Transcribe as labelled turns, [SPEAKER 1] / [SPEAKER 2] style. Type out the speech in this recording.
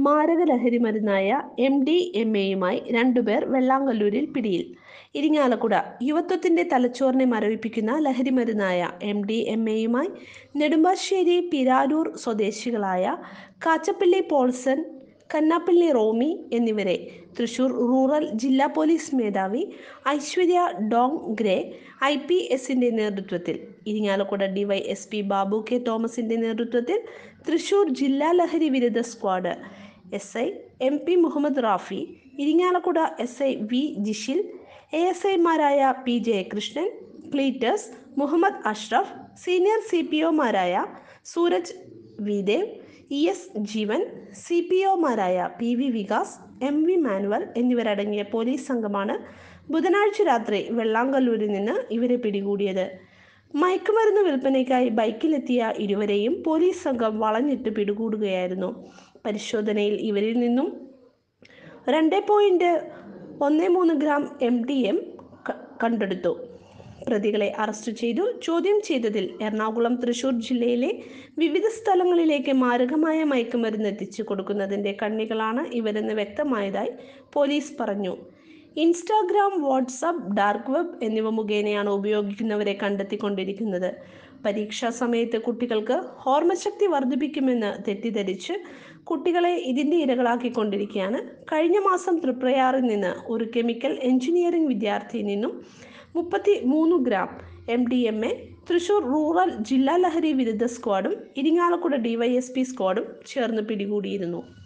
[SPEAKER 1] മാരക ലഹരി മരുന്നായ M D M എയുമായി രണ്ടുപേർ വെള്ളാങ്കല്ലൂരിൽ പിടിയിൽ ഇരിങ്ങാലക്കുട യുവത്വത്തിന്റെ തലച്ചോറിനെ മരവിപ്പിക്കുന്ന ലഹരി മരുന്നായ എം ഡി എം എയുമായി നെടുമ്പാശ്ശേരി പിരാരൂർ സ്വദേശികളായ കാച്ചപ്പള്ളി പോൾസൺ കന്നാപ്പള്ളി റോമി എന്നിവരെ തൃശൂർ റൂറൽ ജില്ലാ പോലീസ് മേധാവി Aishwarya Dongre I P എസിന്റെ നേതൃത്വത്തിൽ ഇരിങ്ങാലക്കുട ഡിവൈഎസ്പി ബാബു കെ തോമസിന്റെ നേതൃത്വത്തിൽ തൃശൂർ ജില്ലാ ലഹരി വിരുദ്ധ squad S I M P Muhammad Rafi Irinjalakuda S I V Jishil A S ഐമാരായ P Jayakrishnan Cletus Muhammad Ashraf senior C P ഒമാരായ Sooraj Vidhev E S Jeevan C P ഒമാരായ P V Vikas M V Manuel എന്നിവരടങ്ങിയ പോലീസ് സംഘമാണ് ബുധനാഴ്ച രാത്രി വെള്ളാങ്കല്ലൂരിൽ നിന്ന് ഇവരെ പിടികൂടിയത് മയക്കുമരുന്ന് വിൽപ്പനയ്ക്കായി ബൈക്കിലെത്തിയ ഇരുവരെയും പോലീസ് സംഘം വളഞ്ഞിട്ട് പിടികൂടുകയായിരുന്നു പരിശോധനയിൽ ഇവരിൽ നിന്നും രണ്ട് പോയിന്റ് ഒന്ന് മൂന്ന് ഗ്രാം എം ഡി എം കണ്ടെടുത്തു പ്രതികളെ അറസ്റ്റ് ചെയ്തു ചോദ്യം ചെയ്തതിൽ എറണാകുളം തൃശൂർ ജില്ലയിലെ വിവിധ സ്ഥലങ്ങളിലേക്ക് മാരകമായ മയക്കുമരുന്ന് എത്തിച്ചു കൊടുക്കുന്നതിന്റെ കണ്ണികളാണ് ഇവരെന്ന് വ്യക്തമായതായി പോലീസ് പറഞ്ഞു ഇൻസ്റ്റാഗ്രാം വാട്സാപ്പ് ഡാർക്ക് വെബ് എന്നിവ മുഖേനയാണ് ഉപയോഗിക്കുന്നവരെ കണ്ടെത്തിക്കൊണ്ടിരിക്കുന്നത് പരീക്ഷാ സമയത്ത് കുട്ടികൾക്ക് ഓർമ്മശക്തി വർദ്ധിപ്പിക്കുമെന്ന് തെറ്റിദ്ധരിച്ച് കുട്ടികളെ ഇതിന്റെ ഇരകളാക്കിക്കൊണ്ടിരിക്കുകയാണ് കഴിഞ്ഞ മാസം തൃപ്രയാറിൽ നിന്ന് ഒരു കെമിക്കൽ എഞ്ചിനീയറിംഗ് വിദ്യാർത്ഥിയിൽ നിന്നും മുപ്പത്തി മൂന്ന് gram M D M A Thrissur rural ജില്ലാ ലഹരി വിരുദ്ധ സ്ക്വാഡും ഇരിങ്ങാലക്കുട ഡിവൈഎസ്പി സ്ക്വാഡും ചേർന്ന് പിടികൂടിയിരുന്നു